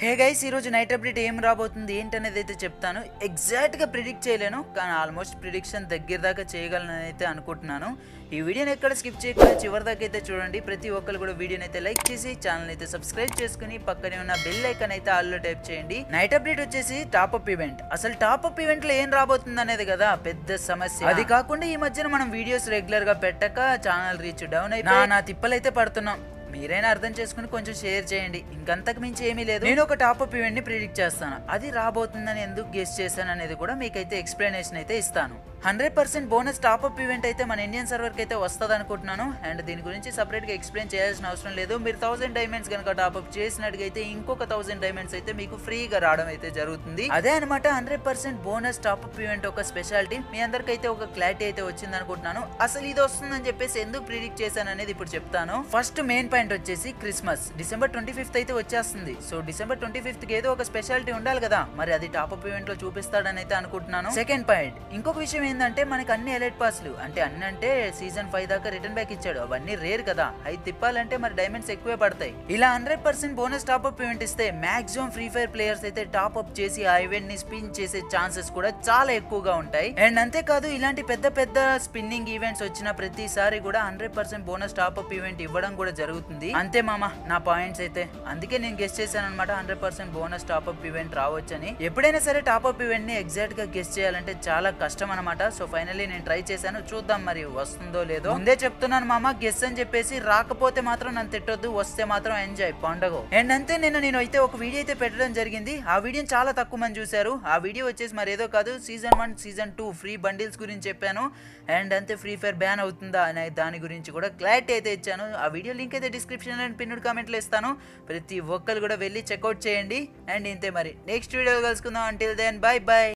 హే guys ఈరోజు night update ఏం రాబోతుంది ఏంటనేది అయితే చెప్తాను ఎగ్జాక్ట్గా ప్రిడిక్ట్ చేయలేను కానీ ఆల్మోస్ట్ ప్రిడిక్షన్ దగ్గర దాకా చేయగలనని అయితే అనుకుంటున్నాను ఈ వీడియోని ఎక్కడ స్కిప్ చేయకుండా చివరి దాకా అయితే చూడండి ప్రతి ఒక్కరు కూడా వీడియోని అయితే లైక్ చేసి ఛానల్ అయితే సబ్స్క్రైబ్ చేసుకుని పక్కనే ఉన్న బెల్ ఐకన్ అయితే ఆల్లో టైప్ చేయండి నైట్ అప్డేట్ వచ్చేసి టాప్ అప్ ఈవెంట్ అసలు టాప్ అప్ ఈవెంట్ లో ఏం రాబోతుంది అనేది కదా పెద్ద సమస్య అది కాకుండా ఈ మధ్యన మనం వీడియోస్ రెగ్యులర్ గా పెట్టక ఛానల్ రీచ్ డౌన్ అయిపోయి నా తిప్పలైతే పడుతున్నాం మీరైనా అర్థం చేసుకుని కొంచెం షేర్ చేయండి ఇంకంతకు మించి ఏమీ లేదు నేను ఒక టాప్ అప్ ఈవెంట్ ని ప్రిడిక్ట్ చేస్తాను అది రాబోతుందని ఎందుకు గెస్ట్ చేశాను అనేది కూడా మీకైతే ఎక్స్ప్లెనేషన్ అయితే ఇస్తాను hundred percent bonus top up event అయితే మన ఇండియన్ సర్వర్కి అయితే వస్తుంది అనుకుంటున్నాను అండ్ దీని గురించి సపరేట్ గా ఎక్స్ప్లెయిన్ చేయాల్సిన అవసరం లేదు మీరు థౌసండ్ డైమండ్స్ కనుక టాప్ అప్ చేసినట్టుగైతే ఇంకొక థౌసండ్ డైమండ్స్ అయితే మీకు ఫ్రీగా రావడం అయితే జరుగుతుంది అదే అనమాట hundred percent bonus top up event ఒక స్పెషాలిటీ మీ అందరికైతే ఒక క్లారిటీ అయితే వచ్చింది అనుకుంటున్నాను అసలు ఇది వస్తుందని చెప్పేసి ఎందుకు ప్రిడిక్ట్ చేశాను అనేది ఇప్పుడు చెప్తాను ఫస్ట్ మెయిన్ పాయింట్ వచ్చేసి క్రిస్మస్ డిసెంబర్ ట్వంటీ ఫిఫ్త్ అయితే వచ్చేస్తుంది సో డిసెంబర్ ట్వంటీ ఫిఫ్త్ కి ఏదో ఒక స్పెషాలిటీ ఉండాలి కదా మరి అది టాప్ అప్ ఈవెంట్ లో చూపిస్తాడని అయితే అనుకుంటున్నాను సెకండ్ పాయింట్ ఇంకొక విషయం ఏంటంటే మనకి అన్ని ఎలైట్ పాస్లు అంటే అన్ని అంటే సీజన్ ఫైవ్ దాకా రిటర్న్ బ్యాక్ ఇచ్చాడు అవన్నీ రేర్ కదా అవి తిప్పాలంటే మరి డైమండ్స్ ఎక్కువే పడతాయి ఇలా hundred percent bonus top up event ఇస్తే మాక్సిమం ఫ్రీ ఫైర్ ప్లేయర్స్ అయితే టాప్ అప్ చేసి ఆ ఈవెంట్ ని స్పిన్ చేసే ఛాన్సెస్ కూడా చాలా ఎక్కువగా ఉంటాయి అండ్ అంతేకాదు ఇలాంటి పెద్ద పెద్ద స్పిన్నింగ్ ఈవెంట్స్ వచ్చిన ప్రతిసారి కూడా hundred percent bonus top up event ఇవ్వడం కూడా జరుగుతుంది అంతే మామ నా పాయింట్స్ అయితే అందుకే నేను గెస్ట్ చేశాను అనమాట hundred percent bonus top up event రావచ్చని ఎప్పుడైనా సరే టాప్ అప్ ఈవెంట్ ని ఎగ్జాక్ట్ గా గెస్ట్ చేయాలంటే చాలా కష్టం అనమాట సో ఫైనల్లీ నేను ట్రై చేశాను చూద్దాం మరి వస్తుందో లేదో ముందే చెప్తున్నాను మామ గెస్ అని చెప్పేసి రాకపోతే మాత్రం నన్ను తిట్టొద్దు వస్తే మాత్రం ఎంజాయ్ పండగ అండ్ అంతే నిన్న నేను అయితే ఒక వీడియో అయితే పెట్టడం జరిగింది ఆ వీడియోని చాలా తక్కువ మంది చూశారు ఆ వీడియో వచ్చేసి మరి ఏదో కాదు season one season two free bundles గురించి చెప్పాను అండ్ అంతే ఫ్రీ ఫైర్ బ్యాన్ అవుతుందా అనే దాని గురించి కూడా క్లారిటీ అయితే ఇచ్చాను ఆ వీడియో లింక్ అయితే డిస్క్రిప్షన్ అండ్ పిన్నుడ్ కామెంట్లో ఇస్తాను ప్రతి ఒక్కరు కూడా వెళ్ళి చెక్అవుట్ చేయండి అండ్ ఇంతే మరి నెక్స్ట్ వీడియో కలుసుకుందాం అంటిల్ దెన్ బై బై